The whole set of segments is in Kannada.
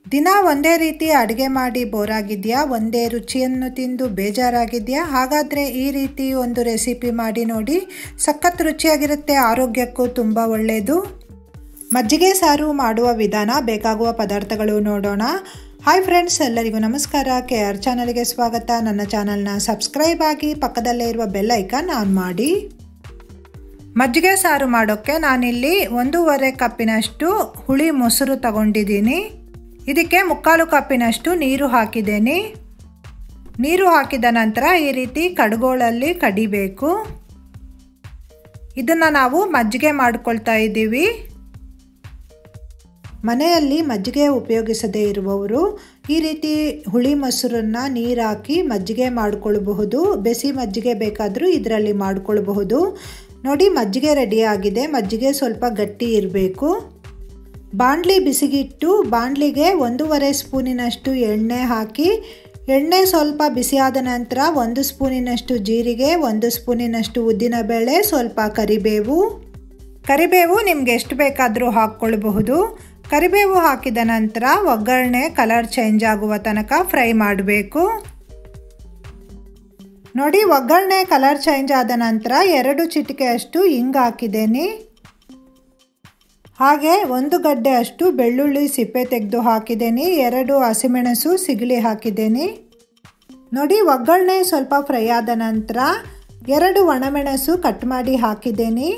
ದಿನ ಒಂದೇ ರೀತಿ ಅಡುಗೆ ಮಾಡಿ ಬೋರ್ ಆಗಿದೆಯಾ ಒಂದೇ ರುಚಿಯನ್ನು ತಿಂದು ಬೇಜಾರಾಗಿದೆಯಾ ಹಾಗಾದರೆ ಈ ರೀತಿ ಒಂದು ರೆಸಿಪಿ ಮಾಡಿ ನೋಡಿ ಸಖತ್ ರುಚಿಯಾಗಿರುತ್ತೆ ಆರೋಗ್ಯಕ್ಕೂ ತುಂಬ ಒಳ್ಳೆಯದು ಮಜ್ಜಿಗೆ ಸಾರು ಮಾಡುವ ವಿಧಾನ ಬೇಕಾಗುವ ಪದಾರ್ಥಗಳು ನೋಡೋಣ ಹಾಯ್ ಫ್ರೆಂಡ್ಸ್ ಎಲ್ಲರಿಗೂ ನಮಸ್ಕಾರ ಕೆ ಆರ್ ಚಾನಲ್ಗೆ ಸ್ವಾಗತ ನನ್ನ ಚಾನಲ್ನ ಸಬ್ಸ್ಕ್ರೈಬ್ ಆಗಿ ಪಕ್ಕದಲ್ಲೇ ಇರುವ ಬೆಲ್ ಐಕಾನ್ ಆನ್ ಮಾಡಿ ಮಜ್ಜಿಗೆ ಸಾರು ಮಾಡೋಕ್ಕೆ ನಾನಿಲ್ಲಿ ಒಂದೂವರೆ ಕಪ್ಪಿನಷ್ಟು ಹುಳಿ ಮೊಸರು ತಗೊಂಡಿದ್ದೀನಿ ಇದಕ್ಕೆ ಮುಕ್ಕಾಲು ಕಪ್ಪಿನಷ್ಟು ನೀರು ಹಾಕಿದ್ದೇನೆ ನೀರು ಹಾಕಿದ ನಂತರ ಈ ರೀತಿ ಕಡ್ಗೋಳಲ್ಲಿ ಕಡಿಬೇಕು ಇದನ್ನು ನಾವು ಮಜ್ಜಿಗೆ ಮಾಡ್ಕೊಳ್ತಾ ಇದ್ದೀವಿ ಮನೆಯಲ್ಲಿ ಮಜ್ಜಿಗೆ ಉಪಯೋಗಿಸದೇ ಇರುವವರು ಈ ರೀತಿ ಹುಳಿ ಮೊಸರನ್ನು ನೀರು ಹಾಕಿ ಮಜ್ಜಿಗೆ ಮಾಡಿಕೊಳ್ಬಹುದು ಬೆಸಿ ಮಜ್ಜಿಗೆ ಬೇಕಾದರೂ ಇದರಲ್ಲಿ ಮಾಡಿಕೊಳ್ಬಹುದು ನೋಡಿ ಮಜ್ಜಿಗೆ ರೆಡಿ ಆಗಿದೆ ಮಜ್ಜಿಗೆ ಸ್ವಲ್ಪ ಗಟ್ಟಿ ಇರಬೇಕು ಬಾಣಲಿ ಬಿಸಿಗಿಟ್ಟು ಬಾಣಲಿಗೆ ಒಂದೂವರೆ ಸ್ಪೂನಿನಷ್ಟು ಎಣ್ಣೆ ಹಾಕಿ ಎಣ್ಣೆ ಸ್ವಲ್ಪ ಬಿಸಿಯಾದ ನಂತರ ಒಂದು ಸ್ಪೂನಿನಷ್ಟು ಜೀರಿಗೆ ಒಂದು ಸ್ಪೂನಿನಷ್ಟು ಉದ್ದಿನಬೇಳೆ ಸ್ವಲ್ಪ ಕರಿಬೇವು ಕರಿಬೇವು ನಿಮ್ಗೆ ಎಷ್ಟು ಬೇಕಾದರೂ ಹಾಕ್ಕೊಳ್ಬಹುದು ಕರಿಬೇವು ಹಾಕಿದ ನಂತರ ಒಗ್ಗರಣೆ ಕಲರ್ ಚೇಂಜ್ ಆಗುವ ತನಕ ಫ್ರೈ ಮಾಡಬೇಕು ನೋಡಿ ಒಗ್ಗರಣೆ ಕಲರ್ ಚೇಂಜ್ ಆದ ನಂತರ ಎರಡು ಚಿಟಿಕೆಯಷ್ಟು ಹಿಂಗ್ ಹಾಕಿದ್ದೇನೆ ಹಾಗೆ ಒಂದು ಗಡ್ಡೆ ಅಷ್ಟು ಬೆಳ್ಳುಳ್ಳಿ ಸಿಪ್ಪೆ ತೆಗೆದು ಹಾಕಿದ್ದೇನೆ ಎರಡು ಹಸಿಮೆಣಸು ಸಿಗಲಿ ಹಾಕಿದ್ದೇನೆ ನೋಡಿ ಒಗ್ಗರಣೆ ಸ್ವಲ್ಪ ಫ್ರೈ ಆದ ನಂತರ ಎರಡು ಒಣಮೆಣಸು ಕಟ್ ಮಾಡಿ ಹಾಕಿದ್ದೇನೆ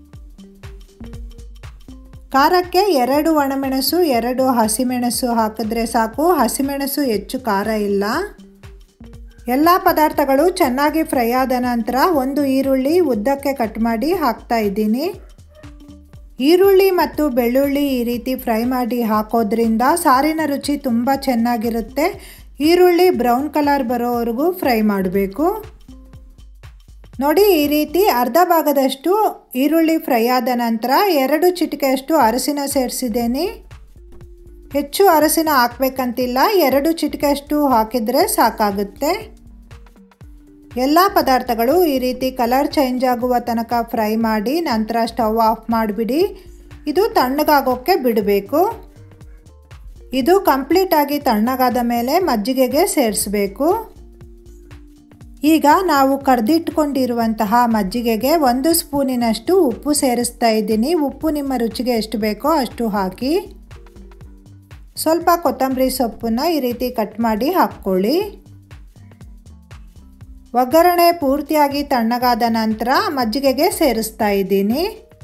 ಖಾರಕ್ಕೆ ಎರಡು ಒಣಮೆಣಸು ಎರಡು ಹಸಿಮೆಣಸು ಹಾಕಿದ್ರೆ ಸಾಕು ಹಸಿಮೆಣಸು ಹೆಚ್ಚು ಖಾರ ಇಲ್ಲ ಎಲ್ಲ ಪದಾರ್ಥಗಳು ಚೆನ್ನಾಗಿ ಫ್ರೈ ಆದ ನಂತರ ಒಂದು ಈರುಳ್ಳಿ ಉದ್ದಕ್ಕೆ ಕಟ್ ಮಾಡಿ ಹಾಕ್ತಾ ಇದ್ದೀನಿ ಈರುಳ್ಳಿ ಮತ್ತು ಬೆಳ್ಳುಳ್ಳಿ ಈ ರೀತಿ ಫ್ರೈ ಮಾಡಿ ಹಾಕೋದ್ರಿಂದ ಸಾರಿನ ರುಚಿ ತುಂಬ ಚೆನ್ನಾಗಿರುತ್ತೆ ಈರುಳ್ಳಿ ಬ್ರೌನ್ ಕಲರ್ ಬರೋವರೆಗೂ ಫ್ರೈ ಮಾಡಬೇಕು ನೋಡಿ ಈ ರೀತಿ ಅರ್ಧ ಭಾಗದಷ್ಟು ಈರುಳ್ಳಿ ಫ್ರೈ ಆದ ನಂತರ ಎರಡು ಚಿಟಿಕೆಯಷ್ಟು ಅರಸಿನ ಸೇರಿಸಿದ್ದೇನೆ ಹೆಚ್ಚು ಅರಸಿನ ಹಾಕ್ಬೇಕಂತಿಲ್ಲ ಎರಡು ಚಿಟಿಕೆಯಷ್ಟು ಹಾಕಿದರೆ ಸಾಕಾಗುತ್ತೆ ಎಲ್ಲ ಪದಾರ್ಥಗಳು ಈ ರೀತಿ ಕಲರ್ ಚೇಂಜ್ ಆಗುವ ತನಕ ಫ್ರೈ ಮಾಡಿ ನಂತರ ಸ್ಟವ್ ಆಫ್ ಮಾಡಿಬಿಡಿ ಇದು ತಣ್ಣಗಾಗೋಕ್ಕೆ ಬಿಡಬೇಕು ಇದು ಕಂಪ್ಲೀಟಾಗಿ ತಣ್ಣಗಾದ ಮೇಲೆ ಮಜ್ಜಿಗೆಗೆ ಸೇರಿಸಬೇಕು ಈಗ ನಾವು ಕರೆದಿಟ್ಕೊಂಡಿರುವಂತಹ ಮಜ್ಜಿಗೆಗೆ ಒಂದು ಸ್ಪೂನಿನಷ್ಟು ಉಪ್ಪು ಸೇರಿಸ್ತಾ ಇದ್ದೀನಿ ಉಪ್ಪು ನಿಮ್ಮ ರುಚಿಗೆ ಎಷ್ಟು ಬೇಕೋ ಅಷ್ಟು ಹಾಕಿ ಸ್ವಲ್ಪ ಕೊತ್ತಂಬರಿ ಸೊಪ್ಪನ್ನು ಈ ರೀತಿ ಕಟ್ ಮಾಡಿ ಹಾಕ್ಕೊಳ್ಳಿ ಒಗ್ಗರಣೆ ಪೂರ್ತಿಯಾಗಿ ತಣ್ಣಗಾದ ನಂತರ ಮಜ್ಜಿಗೆಗೆ ಸೇರಿಸ್ತಾ ಇದ್ದೀನಿ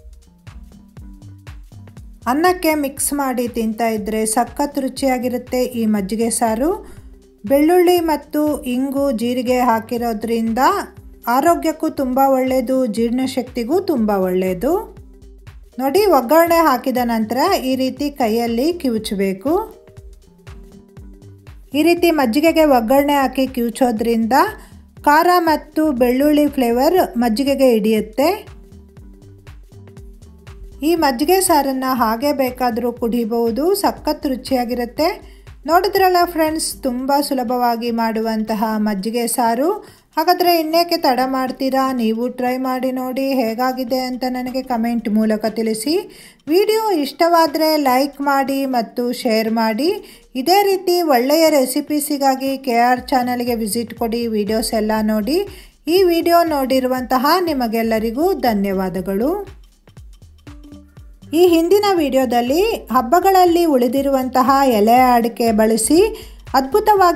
ಅನ್ನಕ್ಕೆ ಮಿಕ್ಸ್ ಮಾಡಿ ತಿಂತಾ ಇದ್ದರೆ ಸಖತ್ ರುಚಿಯಾಗಿರುತ್ತೆ ಈ ಮಜ್ಜಿಗೆ ಸಾರು ಬೆಳ್ಳುಳ್ಳಿ ಮತ್ತು ಇಂಗು ಜೀರಿಗೆ ಹಾಕಿರೋದ್ರಿಂದ ಆರೋಗ್ಯಕ್ಕೂ ತುಂಬ ಒಳ್ಳೆಯದು ಜೀರ್ಣಶಕ್ತಿಗೂ ತುಂಬ ಒಳ್ಳೆಯದು ನೋಡಿ ಒಗ್ಗರಣೆ ಹಾಕಿದ ನಂತರ ಈ ರೀತಿ ಕೈಯಲ್ಲಿ ಕಿವುಚಬೇಕು ಈ ರೀತಿ ಮಜ್ಜಿಗೆಗೆ ಒಗ್ಗರಣೆ ಹಾಕಿ ಕಿವುಚೋದ್ರಿಂದ ಖಾರ ಮತ್ತು ಬೆಳ್ಳುಳ್ಳಿ ಫ್ಲೇವರ್ ಮಜ್ಜಿಗೆಗೆ ಹಿಡಿಯುತ್ತೆ ಈ ಮಜ್ಜಿಗೆ ಸಾರನ್ನು ಹಾಗೆ ಬೇಕಾದರೂ ಕುಡಿಬಹುದು ಸಖತ್ ರುಚಿಯಾಗಿರುತ್ತೆ ನೋಡಿದ್ರಲ್ಲ ಫ್ರೆಂಡ್ಸ್ ತುಂಬ ಸುಲಭವಾಗಿ ಮಾಡುವಂತಹ ಮಜ್ಜಿಗೆ ಸಾರು ಹಾಗಾದರೆ ಇನ್ನೇಕೆ ತಡ ಮಾಡ್ತೀರಾ ನೀವು ಟ್ರೈ ಮಾಡಿ ನೋಡಿ ಹೇಗಾಗಿದೆ ಅಂತ ನನಗೆ ಕಮೆಂಟ್ ಮೂಲಕ ತಿಳಿಸಿ ವಿಡಿಯೋ ಇಷ್ಟವಾದರೆ ಲೈಕ್ ಮಾಡಿ ಮತ್ತು ಶೇರ್ ಮಾಡಿ ಇದೇ ರೀತಿ ಒಳ್ಳೆಯ ರೆಸಿಪೀಸಿಗಾಗಿ ಕೆ ಆರ್ ಚಾನಲ್ಗೆ ವಿಸಿಟ್ ಕೊಡಿ ವಿಡಿಯೋಸ್ ಎಲ್ಲ ನೋಡಿ ಈ ವಿಡಿಯೋ ನೋಡಿರುವಂತಹ ನಿಮಗೆಲ್ಲರಿಗೂ ಧನ್ಯವಾದಗಳು ಈ ಹಿಂದಿನ ವಿಡಿಯೋದಲ್ಲಿ ಹಬ್ಬಗಳಲ್ಲಿ ಉಳಿದಿರುವಂತಹ ಎಲೆ ಅಡಿಕೆ ಬಳಸಿ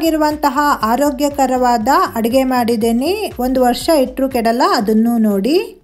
ಅದ್ಭುತವಾಗಿರುವಂತಹ ಆರೋಗ್ಯಕರವಾದ ಅಡುಗೆ ಮಾಡಿದ್ದೇನೆ ಒಂದು ವರ್ಷ ಇಟ್ಟರು ಕೆಡಲ್ಲ ಅದನ್ನು ನೋಡಿ